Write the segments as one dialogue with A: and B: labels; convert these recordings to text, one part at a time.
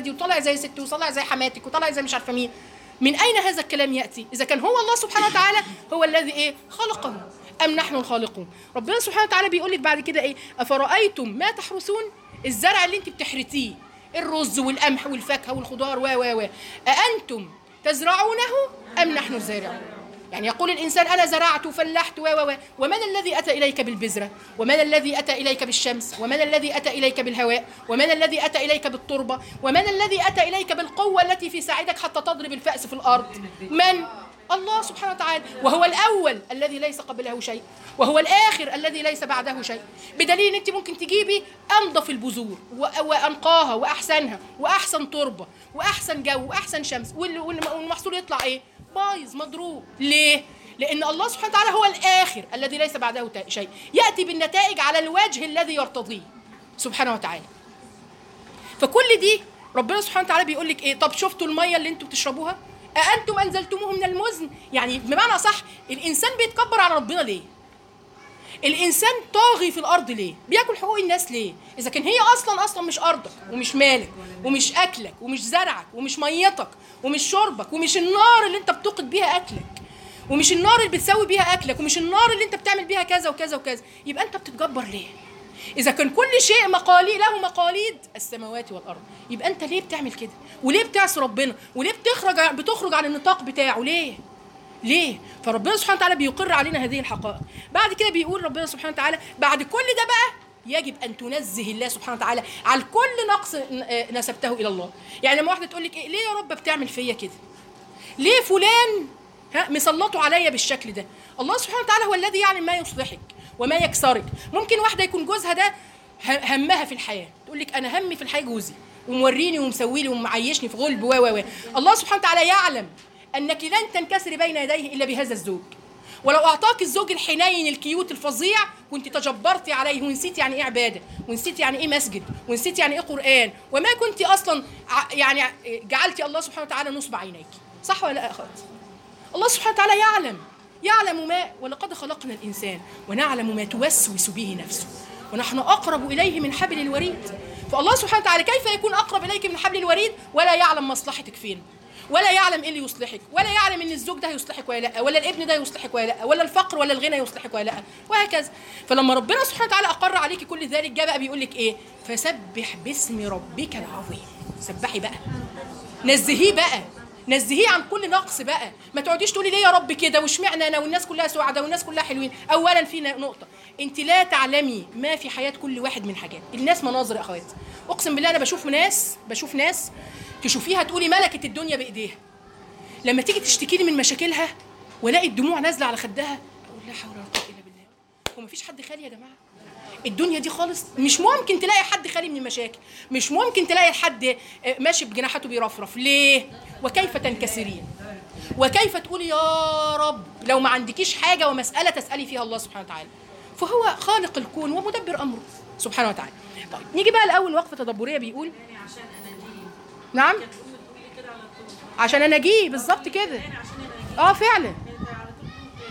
A: دي وطالع زي ست وطالع زي حماتك وطالع زي مش عارفه مين من اين هذا الكلام ياتي اذا كان هو الله سبحانه وتعالى هو الذي ايه خلقه ام نحن الخالقون ربنا سبحانه وتعالى بيقول لك بعد كده ايه افرايتم ما تحرثون الزرع اللي انت بتحرثيه الرز والقمح والفاكهه والخضار و و و اانتم تزرعونه ام نحن الزارعون يعني يقول الانسان انا زرعت وفلحت و و و ومن الذي اتى اليك بالبذره ومن الذي اتى اليك بالشمس ومن الذي اتى اليك بالهواء ومن الذي اتى اليك بالتربه ومن الذي اتى اليك بالقوه التي في ساعدك حتى تضرب الفاس في الارض من الله سبحانه وتعالى وهو الاول الذي ليس قبله شيء وهو الاخر الذي ليس بعده شيء بدليل ان انت ممكن تجيبي انظف البذور و- وانقاها واحسنها واحسن تربه واحسن جو واحسن شمس وال- والم- والمحصول يطلع ايه بايظ مضروب ليه لان الله سبحانه وتعالى هو الاخر الذي ليس بعده تا- شيء ياتي بالنتائج على الوجه الذي يرتضيه سبحانه وتعالى فكل دي ربنا سبحانه وتعالى بيقول لك ايه طب شفتوا الميه اللي انتم بتشربوها أأنتم أنزلتموه من المزن يعني بمعنى صح الإنسان بيتكبر على ربنا ليه الإنسان طاغي في الأرض ليه بياكل حقوق الناس ليه إذا كان هي أصلا أصلا مش أرضك ومش مالك ومش أكلك ومش زرعك ومش ميتك ومش شربك ومش النار اللي أنت بتوقد بيها أكلك ومش النار اللي بتسوي بيها أكلك ومش النار اللي أنت بتعمل بيها كذا وكذا وكذا يبقى أنت بتتجبر ليه إذا كان كل شيء مقاليد له مقاليد السماوات والأرض يبقى أنت ليه بتعمل كده؟ وليه بتعصي ربنا؟ وليه بتخرج بتخرج عن النطاق بتاعه؟ ليه؟ ليه؟ فربنا سبحانه وتعالى بيقر علينا هذه الحقائق. بعد كده بيقول ربنا سبحانه وتعالى بعد كل ده بقى يجب ان تنزه الله سبحانه وتعالى على كل نقص ن- نسبته الى الله. يعني لما واحده تقول لك إيه ليه يا رب بتعمل فيا كده؟ ليه فلان ها مسلطوا عليا بالشكل ده الله سبحانه وتعالى هو الذي يعلم ما يصلحك وما يكسرك ممكن واحده يكون جوزها ده ه- همها في الحياه تقول لك انا همي في الحياه جوزي وموريني ومسوي لي ومعيشني في غلب و و و الله سبحانه وتعالى يعلم انك لن تنكسري بين يديه الا بهذا الزوج ولو اعطاك الزوج الحنين الكيوت الفظيع كنت تجبرتي عليه ونسيت يعني ايه عباده ونسيت يعني ايه مسجد ونسيت يعني ايه قران وما كنت اصلا ع- يعني جعلتي الله سبحانه وتعالى نصب عينيك صح ولا لا يا اخوات الله سبحانه وتعالى يعلم يعلم ما ولقد خلقنا الانسان ونعلم ما توسوس به نفسه ونحن اقرب اليه من حبل الوريد فالله سبحانه وتعالى كيف يكون اقرب اليك من حبل الوريد ولا يعلم مصلحتك فين ولا يعلم ايه اللي يصلحك ولا يعلم ان الزوج ده يصلحك ولا لا ولا الابن ده يصلحك ولا لا ولا الفقر ولا الغنى يصلحك ولا لا وهكذا فلما ربنا سبحانه وتعالى اقر عليك كل ذلك جاء بقى بيقول لك ايه فسبح باسم ربك العظيم سبحي بقى نزهيه بقى نزهيه عن كل نقص بقى ما تقعديش تقولي ليه يا رب كده واشمعنى انا والناس كلها سعداء والناس كلها حلوين اولا في نقطه انت لا تعلمي ما في حياه كل واحد من حاجات الناس مناظر يا اخوات اقسم بالله انا بشوف ناس بشوف ناس تشوفيها تقولي ملكت الدنيا بايديها لما تيجي تشتكي لي من مشاكلها والاقي الدموع نازله على خدها اقول لا حول ولا قوه الا بالله هو مفيش حد خالي يا جماعه الدنيا دي خالص مش ممكن تلاقي حد خالي من المشاكل مش ممكن تلاقي حد ماشي بجناحاته بيرفرف ليه وكيف تنكسرين وكيف تقولي يا رب لو ما عندكيش حاجه ومساله تسالي فيها الله سبحانه وتعالى فهو خالق الكون ومدبر امره سبحانه وتعالى طيب نيجي بقى الاول وقفه تدبريه بيقول
B: عشان اناجيه
A: نعم
B: كانت امي تقول لي كده على طول
A: عشان انا اجيه بالظبط كده
B: انا عشان اناجيه
A: اه فعلا
B: كانت على طول تقول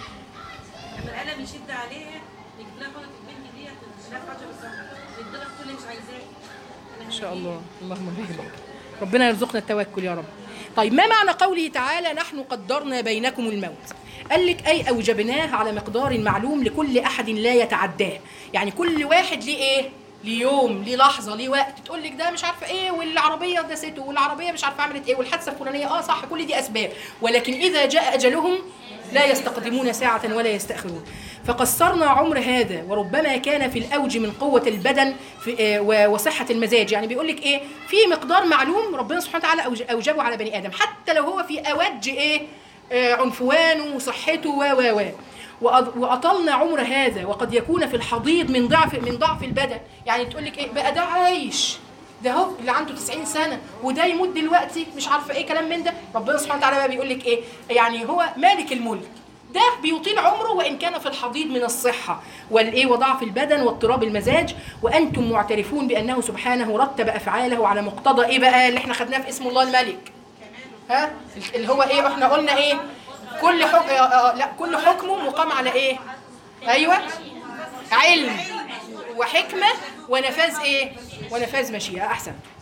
B: كده لما القلم يشد عليها نجيب لها خلط البنت ديت نشيلها في حجر الزهر نديلها تقول لي مش عايزاه
A: ان شاء الله اللهم بارك ربنا يرزقنا التوكل يا رب طيب ما معنى قوله تعالى نحن قدرنا بينكم الموت قال لك اي اوجبناه على مقدار معلوم لكل احد لا يتعداه يعني كل واحد ليه ايه ليه يوم ليه لحظه ليه وقت تقول لك ده مش عارفه ايه والعربيه دسته والعربيه مش عارفه عملت ايه والحادثه الفلانيه اه صح كل دي اسباب ولكن اذا جاء اجلهم لا يستقدمون ساعة ولا يستأخرون فقصرنا عمر هذا وربما كان في الأوج من قوة البدن في آه، و- وصحة المزاج يعني بيقول لك إيه في مقدار معلوم ربنا سبحانه وتعالى أوج- أوجبه على بني آدم حتى لو هو في أوج إيه آه، عنفوانه وصحته و و و وأض- وأطلنا عمر هذا وقد يكون في الحضيض من ضعف من ضعف البدن يعني تقول لك إيه بقى ده عايش ده هو اللي عنده 90 سنه وده يموت دلوقتي مش عارفه ايه كلام من ده ربنا سبحانه وتعالى بقى بيقول لك ايه يعني هو مالك الملك ده بيطيل عمره وان كان في الحضيض من الصحه والايه وضعف البدن واضطراب المزاج وانتم معترفون بانه سبحانه رتب افعاله على مقتضى ايه بقى اللي احنا خدناه في اسم الله الملك ها اللي هو ايه احنا قلنا ايه كل حكم لا كل حكمه مقام على ايه ايوه علم وحكمه ونفاذ ايه ونفاذ مشيئه احسن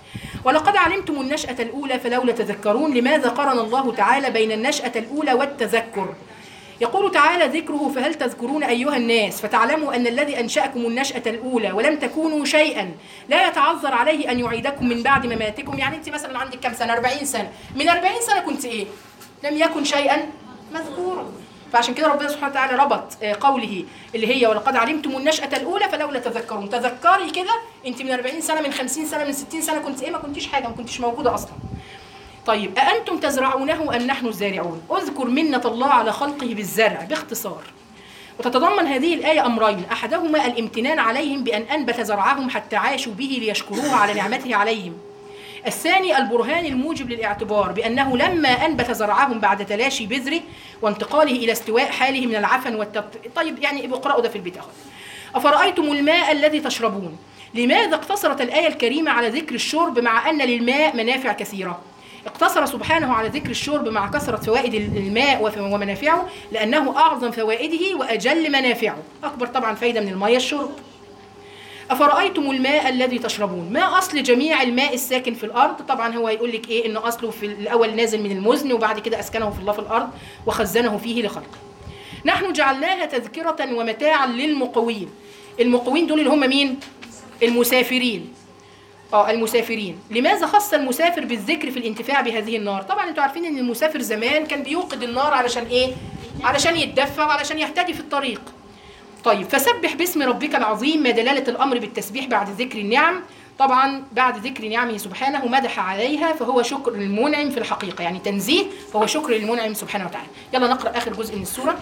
A: ولقد علمتم النشأة الأولى فلولا تذكرون لماذا قرن الله تعالى بين النشأة الأولى والتذكر يقول تعالى ذكره فهل تذكرون أيها الناس فتعلموا أن الذي أنشأكم النشأة الأولى ولم تكونوا شيئا لا يتعذر عليه أن يعيدكم من بعد مماتكم يعني أنت مثلا عندك كم سنة 40 سنة من 40 سنة كنت إيه لم يكن شيئا مذكورا فعشان كده ربنا سبحانه وتعالى ربط آه، قوله اللي هي ولقد علمتم النشأة الأولى فلولا تذكرون تذكري كده أنت من 40 سنة من 50 سنة من 60 سنة كنت إيه ما كنتيش حاجة ما كنتيش موجودة أصلا طيب أأنتم تزرعونه أم نحن الزارعون اذكر منة الله على خلقه بالزرع باختصار وتتضمن هذه الآية أمرين أحدهما الامتنان عليهم بأن أنبت زرعهم حتى عاشوا به ليشكروه على نعمته عليهم الثاني البرهان الموجب للاعتبار بأنه لما أنبت زرعهم بعد تلاشي بذره وانتقاله إلى استواء حاله من العفن والتبط طيب يعني اقرأوا ده في البيت أخذ أفرأيتم الماء الذي تشربون لماذا اقتصرت الآية الكريمة على ذكر الشرب مع أن للماء منافع كثيرة اقتصر سبحانه على ذكر الشرب مع كثرة فوائد الماء وف- ومنافعه لأنه أعظم فوائده وأجل منافعه أكبر طبعا فايدة من المية الشرب أفرأيتم الماء الذي تشربون ما أصل جميع الماء الساكن في الأرض طبعا هو يقول لك إيه إن أصله في الأول نازل من المزن وبعد كده أسكنه في الله في الأرض وخزنه فيه لخلقه نحن جعلناها تذكرة ومتاعا للمقوين المقوين دول اللي هم مين المسافرين اه المسافرين لماذا خص المسافر بالذكر في الانتفاع بهذه النار طبعا انتوا عارفين ان المسافر زمان كان بيوقد النار علشان ايه علشان يتدفى وعلشان يهتدي في الطريق طيب فسبح باسم ربك العظيم ما دلالة الأمر بالتسبيح بعد ذكر النعم طبعا بعد ذكر نعمه سبحانه مدح عليها فهو شكر للمنعم في الحقيقة يعني تنزيه فهو شكر للمنعم سبحانه وتعالى يلا نقرأ آخر جزء من السورة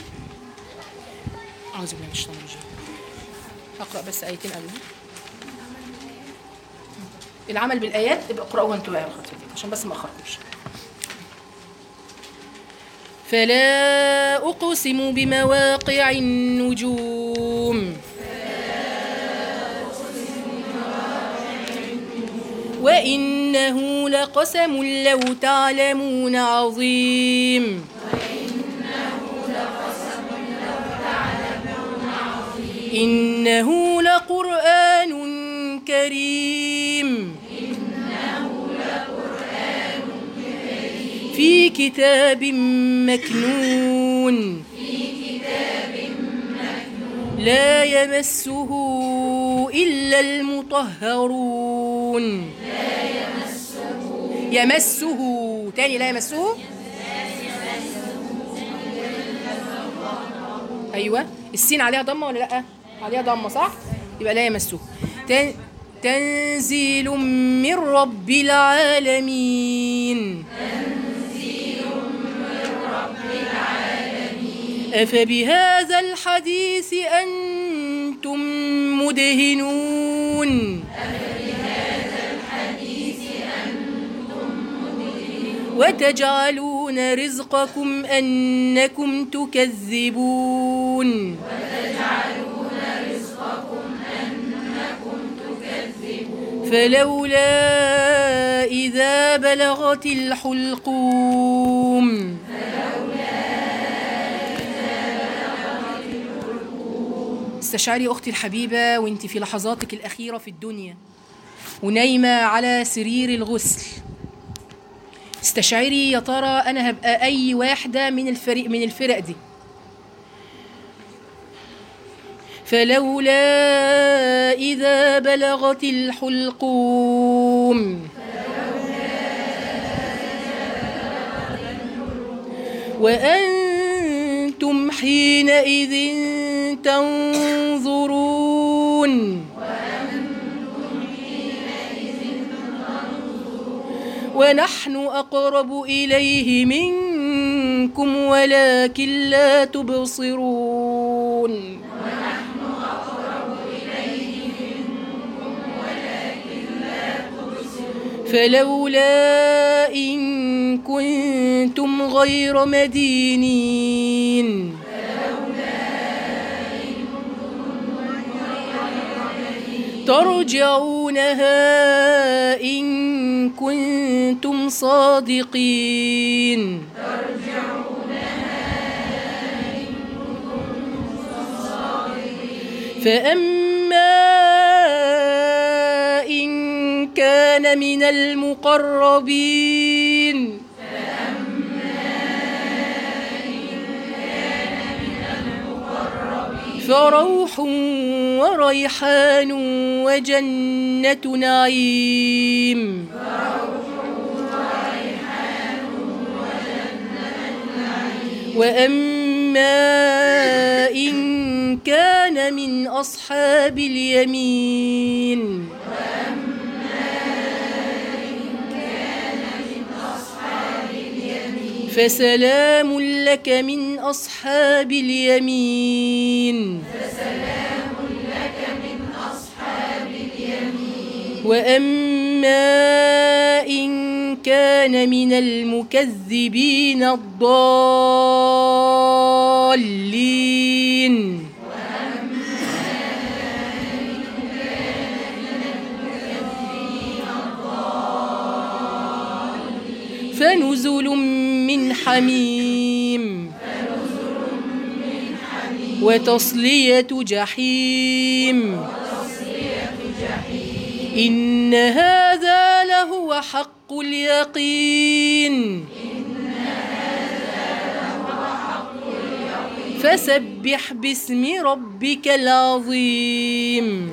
A: أعوذ بالله من الشيطان الرجيم هقرأ بس آيتين قبلها العمل بالآيات ابقى اقرأوها انتوا بقى يا أخواتي عشان بس ما أخركوش فلا أقسم بمواقع النجوم وإنه لقسم لو تعلمون عظيم إنه لقرآن كريم في كتاب مكنون لا يمسه إلا المطهرون يمسه تاني لا يمسه أيوة السين عليها ضمة ولا لأ عليها ضمة صح يبقى لا يمسه تن... تنزيل من رب العالمين أفبهذا الحديث أنتم مدهنون وتجعلون رزقكم أنكم تكذبون فلولا إذا بلغت الحلقوم استشعري أختي الحبيبة وانت في لحظاتك الأخيرة في الدنيا ونايمة على سرير الغسل استشعري يا ترى أنا هبقى أي واحدة من الفريق من الفرق دي فلولا إذا بلغت الحلقوم وأنتم حينئذ تنظرون ونحن أقرب إليه منكم ولكن لا تبصرون فلولا إن كنتم غير مدينين ترجعونها إن كنتم صادقين فأما إن كان كان من المقربين فروح وريحان وجنة نعيم وأما إن كان من أصحاب اليمين فسلام لك من أصحاب اليمين وأما إن كان من المكذبين الضالين فنزل من حميم وتصلية جحيم إن هذا لهو حق اليقين فسبح باسم ربك العظيم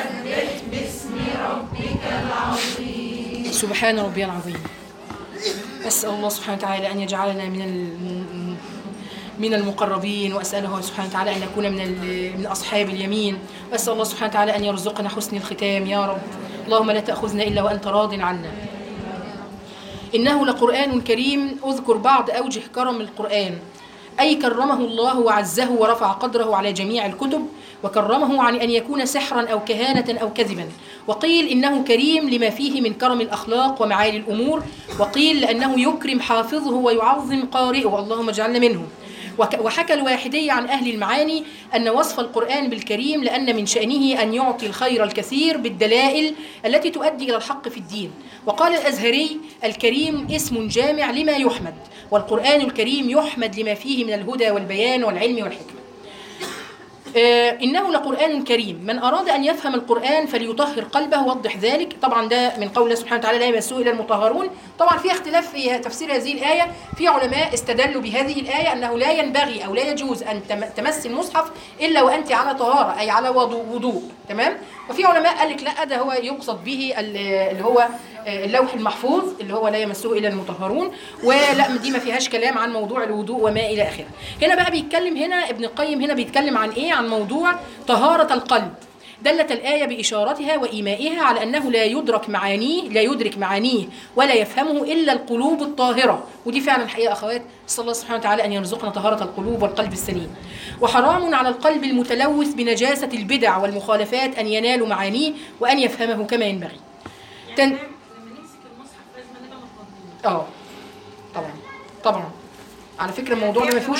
A: سبحان ربي العظيم أسأل الله سبحانه وتعالى أن يجعلنا من ال- من المقربين وأسأله سبحانه وتعالى أن نكون من ال- من أصحاب اليمين وأسأل الله سبحانه وتعالى أن يرزقنا حسن الختام يا رب اللهم لا تأخذنا إلا وأنت راض عنا إنه لقرآن كريم أذكر بعض أوجه كرم القرآن أي كرمه الله وعزه ورفع قدره على جميع الكتب وكرمه عن أن يكون سحرا أو كهانة أو كذبا وقيل إنه كريم لما فيه من كرم الأخلاق ومعالي الأمور وقيل لأنه يكرم حافظه ويعظم قارئه اللهم اجعلنا منهم وك- وحكى الواحدي عن أهل المعاني أن وصف القرآن بالكريم لأن من شأنه أن يعطي الخير الكثير بالدلائل التي تؤدي إلى الحق في الدين وقال الأزهري الكريم اسم جامع لما يحمد والقرآن الكريم يحمد لما فيه من الهدى والبيان والعلم والحكمة آه، إنه لقرآن كريم من أراد أن يفهم القرآن فليطهر قلبه وضح ذلك طبعا ده من قول الله سبحانه وتعالى لا يمسه إلا المطهرون طبعا في اختلاف في تفسير هذه الآية في علماء استدلوا بهذه الآية أنه لا ينبغي أو لا يجوز أن تم- تمس المصحف إلا وأنت على طهارة أي على وضوء, وضوء تمام وفي علماء قال لك لا ده هو يقصد به ال- اللي هو آه، اللوح المحفوظ اللي هو لا يمسه الا المطهرون ولا دي ما فيهاش كلام عن موضوع الوضوء وما الى اخره هنا بقى بيتكلم هنا ابن القيم هنا بيتكلم عن ايه عن موضوع طهاره القلب دلت الآية بإشارتها وإيمائها على أنه لا يدرك معانيه لا يدرك معانيه ولا يفهمه إلا القلوب الطاهرة ودي فعلا الحقيقة أخوات صلى الله سبحانه وتعالى أن يرزقنا طهارة القلوب والقلب السليم وحرام على القلب المتلوث بنجاسة البدع والمخالفات أن ينال معانيه وأن يفهمه كما ينبغي تن...
B: لما نمسك المصحف لازم نبقى متوضئين
A: اه طبعا طبعا على فكره الموضوع ده ما فيهوش